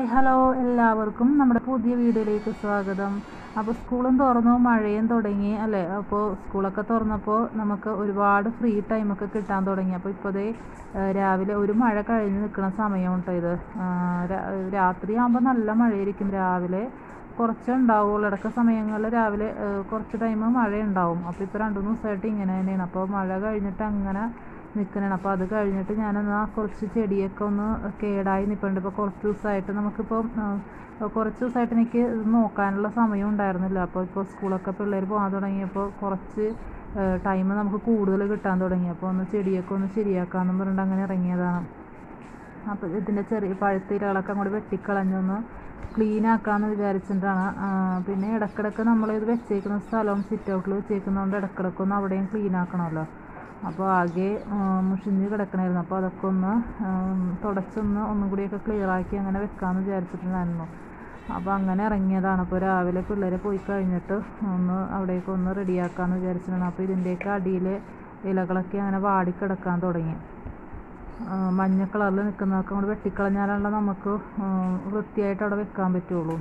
hello എല്ലാവർക്കും നമ്മുടെ പുതിയ വീഡിയോയിലേക്ക് സ്വാഗതം അപ്പോൾ സ്കൂളും തുറന്നു മഴയും തുടങ്ങി അല്ലേ അപ്പോൾ സ്കൂളൊക്കെ തുറന്നപ്പോൾ നമുക്ക് ഒരുപാട് ഫ്രീ ടൈമൊക്കെ കിട്ടാൻ തുടങ്ങി അപ്പോൾ ഇപ്പോൾ ദേ ഏഹ് രാവിലെ ഒരു മഴ കഴിഞ്ഞ് നിൽക്കുന്ന സമയം കേട്ടോ ഇത് ആഹ് രാ- രാത്രി ആകുമ്പോൾ നല്ല മഴയായിരിക്കും രാവിലെ കുറച്ച് ഉണ്ടാവുള്ളൂ ഇടയ്ക്ക് സമയങ്ങളിൽ രാവിലെ ഏഹ് കുറച്ച് ടൈം മഴ ഉണ്ടാവും അപ്പോൾ ഇപ്പോൾ രണ്ട് മൂന്ന് ദിവസമായിട്ട് ഇങ്ങനെ തന്നെയാണ് അപ്പോൾ മഴ കഴിഞ്ഞിട്ട് അങ്ങനെ നിൽക്കണതാണ് അപ്പോൾ അത് കഴിഞ്ഞിട്ട് ഞാനൊന്ന് ആ കുറച്ച് ചെടിയൊക്കെ ഒന്ന് കേടായി നിൽപ്പുണ്ട് ഇപ്പോൾ കുറച്ച് ദിവസമായിട്ട് നമുക്കിപ്പോൾ കുറച്ച് ദിവസമായിട്ട് എനിക്ക് ഇത് നോക്കാനുള്ള സമയം ഉണ്ടായിരുന്നില്ല അപ്പോൾ ഇപ്പോൾ സ്കൂളൊക്കെ പിള്ളേർ പോകാൻ തുടങ്ങിയപ്പോൾ കുറച്ച് ടൈം നമുക്ക് കൂടുതൽ കിട്ടാൻ തുടങ്ങി അപ്പോൾ ഒന്ന് ചെടിയൊക്കെ ഒന്ന് ശരിയാക്കാമെന്നും പറഞ്ഞിട്ട് അങ്ങനെ ഇറങ്ങിയതാണ് അപ്പോൾ ഇതിൻ്റെ ചെറിയ പഴുത്ത ഇലകളൊക്കെ അങ്ങോട്ട് വെട്ടിക്കളഞ്ഞൊന്ന് ക്ലീൻ ആക്കാമെന്ന് വിചാരിച്ചിട്ടാണ് ആ, പിന്നെ ഇടക്കിടക്ക് നമ്മൾ ഇത് വെച്ചേക്കുന്ന സ്ഥലവും സിറ്റ് ഔട്ടിൽ വെച്ചേക്കുന്നതുകൊണ്ട് ഇടക്കിടക്ക് ഒന്ന് അവിടെയും ക്ലീൻ ആക്കണമല്ലോ അപ്പോൾ ആകെ ആ, മുഷിഞ്ഞ് കിടക്കണമായിരുന്നു അപ്പോൾ അതൊക്കെ ഒന്ന് ഉം, തുടച്ചൊന്ന് ഒന്നും കൂടിയൊക്കെ ക്ലിയർ ആക്കി അങ്ങനെ വെക്കാമെന്ന് വിചാരിച്ചിട്ടുണ്ടായിരുന്നു അപ്പോൾ അങ്ങനെ ഇറങ്ങിയതാണ് അപ്പോൾ രാവിലെ പിള്ളേരെ പോയി കഴിഞ്ഞിട്ട് ഒന്ന് അവിടേക്ക് ഒന്ന് റെഡിയാക്കാമെന്ന് വിചാരിച്ചിട്ടാണ് അപ്പോൾ ഇതിൻ്റെയൊക്കെ അടിയിൽ ഇലകളൊക്കെ അങ്ങനെ വാടിക്കിടക്കാൻ തുടങ്ങി ആ, മഞ്ഞ കളറിൽ നിൽക്കുന്നതൊക്കെ കൂടെ വെട്ടിക്കളഞ്ഞാലല്ല നമുക്ക് ആ, വൃത്തിയായിട്ട് അവിടെ വെക്കാൻ പറ്റുള്ളൂ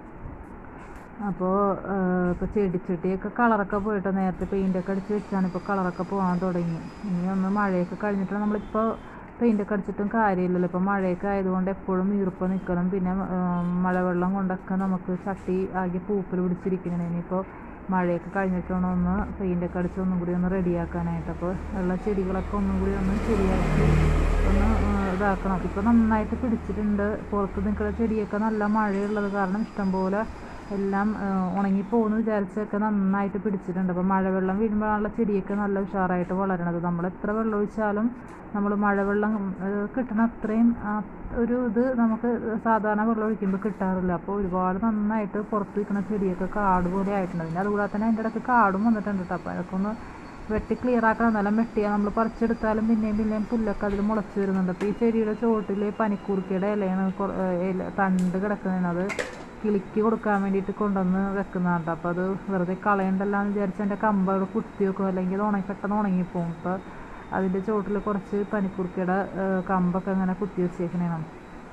അപ്പോൾ ഇപ്പോൾ ചെടിച്ചട്ടിയൊക്കെ കളറൊക്കെ പോയിട്ട് നേരത്തെ പെയിൻ്റൊക്കെ അടിച്ച് വെച്ചാണ് ഇപ്പോൾ കളറൊക്കെ പോകാൻ തുടങ്ങി ഇനി ഒന്ന് മഴയൊക്കെ കഴിഞ്ഞിട്ട് നമ്മളിപ്പോൾ പെയിൻ്റൊക്കെ അടിച്ചിട്ടും കാര്യമില്ലല്ലോ ഇപ്പോൾ മഴയൊക്കെ ആയതുകൊണ്ട് എപ്പോഴും ഈർപ്പം നിൽക്കണം പിന്നെ ആ, മഴവെള്ളം കൊണ്ടൊക്കെ നമുക്ക് ചട്ടി ആകെ പൂപ്പൽ പിടിച്ചിരിക്കണം ഇനിയിപ്പോൾ മഴയൊക്കെ കഴിഞ്ഞിട്ട് വേണം ഒന്ന് പെയിൻ്റൊക്കെ അടിച്ച് ഒന്നും കൂടി ഒന്ന് റെഡിയാക്കാനായിട്ട് അപ്പോൾ ഉള്ള ചെടികളൊക്കെ ഒന്നും കൂടി ഒന്ന് ശരിയാക്കി ഒന്ന് ആ, ഇതാക്കണം ഇപ്പോൾ നന്നായിട്ട് പിടിച്ചിട്ടുണ്ട് പുറത്ത് നിൽക്കുന്ന ചെടിയൊക്കെ നല്ല മഴയുള്ളത് കാരണം ഇഷ്ടംപോലെ എല്ലാം ആ, ഉണങ്ങിപ്പോകുമെന്ന് വിചാരിച്ചൊക്കെ നന്നായിട്ട് പിടിച്ചിട്ടുണ്ട് അപ്പോൾ മഴവെള്ളം വീഴുമ്പോഴാണല്ലോ ചെടിയൊക്കെ നല്ല ഉഷാറായിട്ട് വളരണത് നമ്മൾ എത്ര വെള്ളം ഒഴിച്ചാലും നമ്മൾ മഴവെള്ളം ആ, കിട്ടണ അത്രയും ആ ഒരു ഇത് നമുക്ക് സാധാരണ വെള്ളം ഒഴിക്കുമ്പോൾ കിട്ടാറില്ല അപ്പോൾ ഒരുപാട് നന്നായിട്ട് പുറത്ത് നിൽക്കുന്ന ചെടിയൊക്കെ കാട് പോലെ ആയിട്ടുണ്ട് പിന്നെ അതുകൂടാതെ തന്നെ അതിൻ്റെ ഇടയ്ക്ക് കാടും വന്നിട്ടുണ്ട് കേട്ടോ അപ്പോൾ അതൊക്കെ ഒന്ന് വെട്ടി ക്ലിയർ ആക്കണം നല്ല വെട്ടിയാൽ നമ്മൾ പറിച്ചെടുത്താലും പിന്നെയും പിന്നെയും പുല്ലൊക്കെ അതിൽ മുളച്ച് വരുന്നുണ്ട് അപ്പോൾ ഈ ചെടിയുടെ ചോട്ടിൽ പനിക്കൂർക്കയുടെ ഇലയാണ് കൊ- ഏഹ് ഇല തണ്ട് കിടക്കുന്നതാണ് അത് കിളിക്ക് കൊടുക്കാൻ വേണ്ടിയിട്ട് കൊണ്ടുവന്ന് വെക്കുന്നതാണ് അപ്പോൾ അത് വെറുതെ കളയണ്ടല്ലോ എന്ന് വിചാരിച്ച് എൻ്റെ കമ്പ് അവിടെ കുത്തി വെക്കും അല്ലെങ്കിൽ അത് ഉണങ്ങി പെട്ടെന്ന് ഉണങ്ങിപ്പോവും ഇപ്പോൾ അതിൻ്റെ ചോട്ടിൽ കുറച്ച് പനിക്കൂർക്കയുടെ ഏഹ് കമ്പൊക്കെ അങ്ങനെ കുത്തി വെച്ചേക്കണേണ്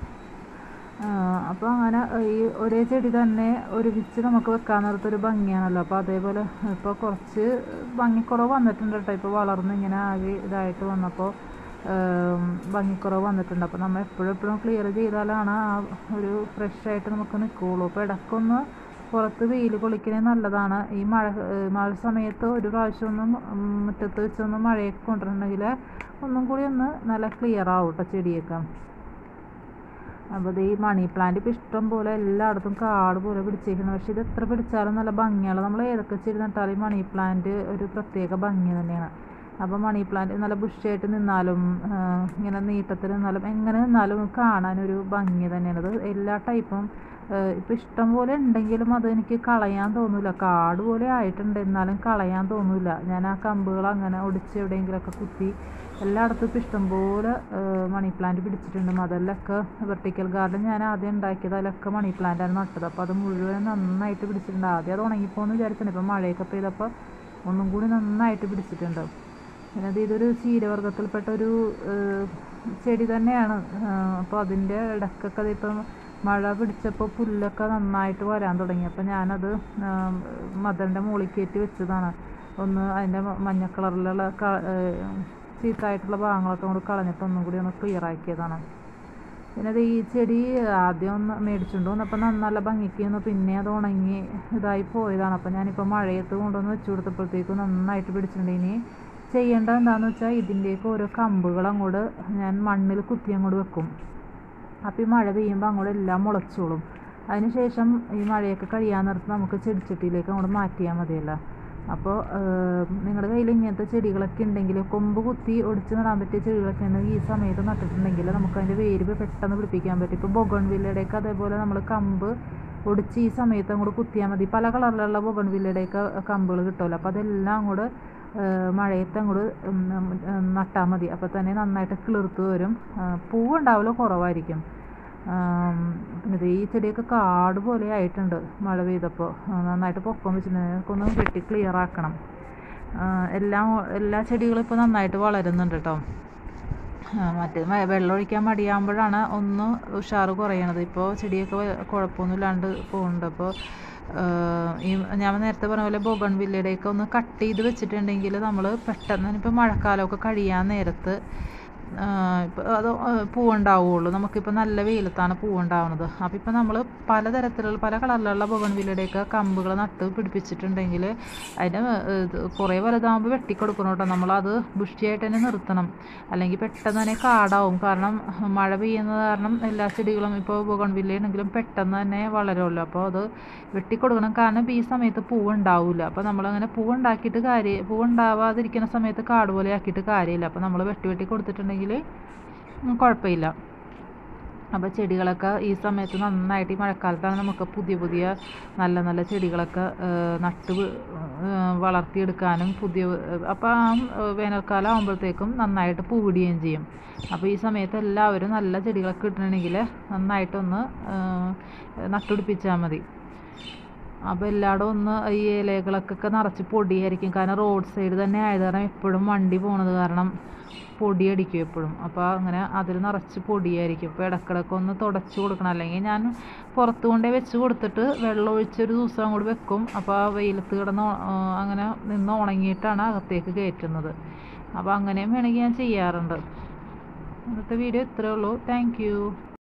അപ്പോൾ അങ്ങനെ ഈ ഒരേ ചെടി തന്നെ ഒരുമിച്ച് നമുക്ക് വെക്കാൻ നേരത്തൊരു ഭംഗിയാണല്ലോ അപ്പോൾ അതേപോലെ ഇപ്പോൾ കുറച്ച് ഭംഗിക്കുറവ് വന്നിട്ടുണ്ട് കേട്ടോ ഇപ്പോൾ വളർന്ന് ഇങ്ങനെ ആകെ ഇതായിട്ട് വന്നപ്പോൾ ഏം, ഭംഗിക്കുറവ് വന്നിട്ടുണ്ട് അപ്പോൾ നമ്മൾ എപ്പോഴും എപ്പോഴും ക്ലിയർ ചെയ്താലാണ് ആ ഒരു ഫ്രഷ് ആയിട്ട് നമുക്ക് നിൽക്കുകയുള്ളൂ അപ്പോൾ ഇടയ്ക്കൊന്ന് പുറത്ത് വെയിൽ കൊള്ളിക്കുന്നത് നല്ലതാണ് ഈ മഴ ഏഹ് മഴ സമയത്ത് ഒരു പ്രാവശ്യം ഒന്നും ഉം, മുറ്റത്ത് വെച്ചൊന്ന് മഴയൊക്കെ കൊണ്ടിട്ടുണ്ടെങ്കിൽ ഒന്നും കൂടി ഒന്ന് നല്ല ക്ലിയർ ആവും കേട്ടോ ചെടിയൊക്കെ അപ്പോൾ ഇത് ഈ മണി പ്ലാന്റ് ഇപ്പോൾ ഇഷ്ടം പോലെ എല്ലായിടത്തും കാട് പോലെ പിടിച്ചേക്കുന്നത് പക്ഷേ ഇത് എത്ര പിടിച്ചാലും നല്ല ഭംഗിയാണ് നമ്മൾ ഏതൊക്കെ ചെടി നട്ടാലും ഈ മണി പ്ലാന്റ് ഒരു പ്രത്യേക ഭംഗി തന്നെയാണ് അപ്പോൾ മണി പ്ലാന്റ് നല്ല ബുഷായിട്ട് നിന്നാലും ആ, ഇങ്ങനെ നീട്ടത്തിൽ നിന്നാലും എങ്ങനെ നിന്നാലും കാണാനൊരു ഭംഗി തന്നെയാണ് അത് എല്ലാ ടൈപ്പും ഇപ്പോൾ ഇഷ്ടം പോലെ ഉണ്ടെങ്കിലും അത് എനിക്ക് കളയാൻ തോന്നില്ല കാട് പോലെ ആയിട്ടുണ്ട് എന്നാലും കളയാൻ തോന്നില്ല ഞാൻ ആ കമ്പുകൾ അങ്ങനെ ഒടിച്ച് എവിടെയെങ്കിലുമൊക്കെ കുത്തി എല്ലായിടത്തും ഇപ്പോൾ ഇഷ്ടംപോലെ മണി പ്ലാന്റ് പിടിച്ചിട്ടുണ്ട് മതലിലൊക്കെ വെർട്ടിക്കൽ ഗാർഡൻ ഞാൻ ആദ്യം ഉണ്ടാക്കിയത് അതിലൊക്കെ മണി പ്ലാന്റാണ് നട്ടത് അപ്പോൾ അത് മുഴുവൻ നന്നായിട്ട് പിടിച്ചിട്ടുണ്ട് ആദ്യം അത് ഉണങ്ങിപ്പോന്ന് വിചാരിച്ചിട്ടുണ്ട് ഇപ്പോൾ മഴയൊക്കെ പെയ്തപ്പോൾ ഒന്നും കൂടി നന്നായിട്ട് പിടിച്ചിട്ടുണ്ട് പിന്നെ അത് ഇതൊരു ചീരവർഗ്ഗത്തിൽപ്പെട്ട ഒരു ഏഹ്, ചെടി തന്നെയാണ് അപ്പോൾ അതിൻ്റെ ഇടയ്ക്കൊക്കെ അതിപ്പം മഴ പിടിച്ചപ്പോൾ പുല്ലൊക്കെ നന്നായിട്ട് വരാൻ തുടങ്ങി അപ്പോൾ ഞാനത് മദറിൻ്റെ മുകളിൽ കയറ്റി വെച്ചതാണ് ഒന്ന് അതിൻ്റെ മഞ്ഞ കളറിലുള്ള ക- ഏഹ്, ചീത്തായിട്ടുള്ള ഭാഗങ്ങളൊക്കെ കൊണ്ട് കളഞ്ഞിട്ട് ഒന്നും കൂടി ഒന്ന് ക്ലിയർ ആക്കിയതാണ് പിന്നെ അത് ഈ ചെടി ആദ്യം ഒന്ന് മേടിച്ചുകൊണ്ട് വന്നപ്പോൾ നന്ന- നല്ല ഭംഗിക്ക് വന്നു പിന്നെ അത് ഉണങ്ങി ഇതായി പോയതാണ് അപ്പോൾ ഞാനിപ്പോൾ മഴയത്ത് കൊണ്ടുവന്ന് വെച്ച് കൊടുത്തപ്പോഴത്തേക്കും നന്നായിട്ട് പിടിച്ചിട്ടുണ്ട് ഇനി ചെയ്യേണ്ടത് എന്താണെന്ന് വെച്ചാൽ ഇതിൻ്റെയൊക്കെ ഓരോ കമ്പുകൾ അങ്ങോട്ട് ഞാൻ മണ്ണിൽ കുത്തി അങ്ങോട്ട് വെക്കും അപ്പോൾ ഈ മഴ പെയ്യുമ്പോൾ അങ്ങോട്ട് എല്ലാം മുളച്ചോളും അതിനുശേഷം ഈ മഴയൊക്കെ കഴിയാൻ നേരത്ത് നമുക്ക് ചെടിച്ചട്ടിയിലേക്ക് അങ്ങോട്ട് മാറ്റിയാൽ മതിയല്ലോ അപ്പോൾ നിങ്ങളുടെ കയ്യിൽ ഇങ്ങനത്തെ ചെടികളൊക്കെ ഉണ്ടെങ്കിൽ കൊമ്പ് കുത്തി ഒടിച്ച് നടാൻ പറ്റിയ ചെടികളൊക്കെ ഉണ്ടെങ്കിൽ ഈ സമയത്ത് നട്ടിട്ടുണ്ടെങ്കിൽ നമുക്ക് അതിൻ്റെ വേര് പെട്ടെന്ന് പിടിപ്പിക്കാൻ പറ്റും ഇപ്പോൾ ബൊഗൺവില്ലയുടെയൊക്കെ അതേപോലെ നമ്മൾ കമ്പ് ഒടിച്ച് ഈ സമയത്ത് അങ്ങോട്ട് കുത്തിയാൽ മതി പല കളറിലുള്ള ബൊഗൺവില്ലയുടെയൊക്കെ കമ്പുകൾ കിട്ടുമല്ലോ അപ്പോൾ അതെല്ലാം അങ്ങോട്ട് ഏഹ് മഴയത്ത് അങ്ങോട്ട് നട്ടാൽ മതി അപ്പോൾ തന്നെ നന്നായിട്ട് കിളിർത്ത് വരും ആ, പൂവുണ്ടാവല് കുറവായിരിക്കും ആം, പിന്നെ ദേ ഈ ചെടിയൊക്കെ കാട് പോലെ ആയിട്ടുണ്ട് മഴ പെയ്തപ്പോൾ നന്നായിട്ട് പൊക്കം വെച്ചിട്ടുണ്ട് അതൊക്കെ ഒന്ന് വെട്ടി ക്ലിയർ ആക്കണം ആ, എല്ലാം എല്ലാ ചെടികളും ഇപ്പോൾ നന്നായിട്ട് വളരുന്നുണ്ട് കേട്ടോ ആ, മറ്റേ മ- വെള്ളം ഒഴിക്കാൻ മടിയാകുമ്പോഴാണ് ഒന്ന് ഉഷാറ് കുറയണത് ഇപ്പോൾ ചെടിയൊക്കെ വ- കുഴപ്പമൊന്നുമില്ലാണ്ട് പോകുന്നുണ്ട് അപ്പോൾ ഈ ഞാൻ നേരത്തെ പറഞ്ഞ പോലെ ബൊഗൺ വില്ലയുടെയൊക്കെ ഒന്ന് കട്ട് ചെയ്ത് വെച്ചിട്ടുണ്ടെങ്കിൽ നമ്മൾ പെട്ടെന്ന് ഇപ്പോൾ മഴക്കാലമൊക്കെ കഴിയാൻ നേരത്ത് ഇപ്പോൾ അത് പൂവുണ്ടാവുള്ളൂ നമുക്കിപ്പോൾ നല്ല വെയിലത്താണ് പൂവുണ്ടാവുന്നത് അപ്പോൾ ഇപ്പോൾ നമ്മൾ പലതരത്തിലുള്ള പല കളറിലുള്ള ബൊഗൺ വില്ലയുടെയൊക്കെ കമ്പുകൾ നട്ട് പിടിപ്പിച്ചിട്ടുണ്ടെങ്കിൽ അതിൻ്റെ ഇത് കുറേ വലുതാകുമ്പോൾ വെട്ടിക്കൊടുക്കണം കേട്ടോ നമ്മളത് ബുഷിയായിട്ട് തന്നെ നിർത്തണം അല്ലെങ്കിൽ പെട്ടെന്ന് തന്നെ കാടാവും കാരണം മഴ പെയ്യുന്നത് കാരണം എല്ലാ ചെടികളും ഇപ്പോൾ ബൊഗൺവില്ലയാണെങ്കിലും പെട്ടെന്ന് തന്നെ വളരുമല്ലോ അപ്പോൾ അത് വെട്ടിക്കൊടുക്കണം കാരണം ഇപ്പോൾ ഈ സമയത്ത് പൂവുണ്ടാവില്ല അപ്പോൾ നമ്മളങ്ങനെ പൂവുണ്ടാക്കിയിട്ട് കാര്യം പൂവുണ്ടാവാതിരിക്കുന്ന സമയത്ത് കാട് പോലെ ആക്കിയിട്ട് കാര്യമില്ല അപ്പോൾ നമ്മൾ വെട്ടി വെട്ടി കൊടുത്തിട്ടുണ്ടെങ്കിൽ ഉം, കുഴപ്പമില്ല അപ്പോൾ ചെടികളൊക്കെ ഈ സമയത്ത് നന്നായിട്ട് ഈ മഴക്കാലത്താണ് നമുക്ക് പുതിയ പുതിയ നല്ല നല്ല ചെടികളൊക്കെ ആ, നട്ട് വി- ആ, വളർത്തിയെടുക്കാനും പുതിയ അപ്പോൾ ആ ആ, വേനൽക്കാലം ആകുമ്പോഴത്തേക്കും നന്നായിട്ട് പൂവിടുകയും ചെയ്യും അപ്പോൾ ഈ സമയത്ത് എല്ലാവരും നല്ല ചെടികളൊക്കെ കിട്ടണമെങ്കിൽ നന്നായിട്ടൊന്ന് ആ, നട്ടുപിടിപ്പിച്ചാൽ മതി അപ്പോൾ എല്ലായിടവും ഒന്ന് ഈ ഇലകളൊക്കെ നിറച്ച് പൊടിയായിരിക്കും കാരണം റോഡ് സൈഡ് തന്നെ ആയത് കാരണം എപ്പോഴും വണ്ടി പോണത് കാരണം പൊടിയടിക്കും എപ്പോഴും അപ്പോൾ അങ്ങനെ അതിൽ നിറച്ച് പൊടിയായിരിക്കും അപ്പോൾ ഇടക്കിടക്ക് ഒന്ന് തുടച്ച് കൊടുക്കണം അല്ലെങ്കിൽ ഞാൻ പുറത്ത് കൊണ്ടേ വെച്ച് കൊടുത്തിട്ട് വെള്ളം ഒഴിച്ചൊരു ദിവസം അങ്ങോട്ട് വെക്കും അപ്പോൾ ആ വെയിലത്ത് കിടന്ന് ഉ- ആ, അങ്ങനെ നിന്ന് ഉണങ്ങിയിട്ടാണ് അകത്തേക്ക് കയറ്റുന്നത് അപ്പോൾ അങ്ങനെയും വേണമെങ്കിൽ ഞാൻ ചെയ്യാറുണ്ട് ഇന്നത്തെ വീഡിയോ ഇത്രയേ ഉള്ളൂ താങ്ക്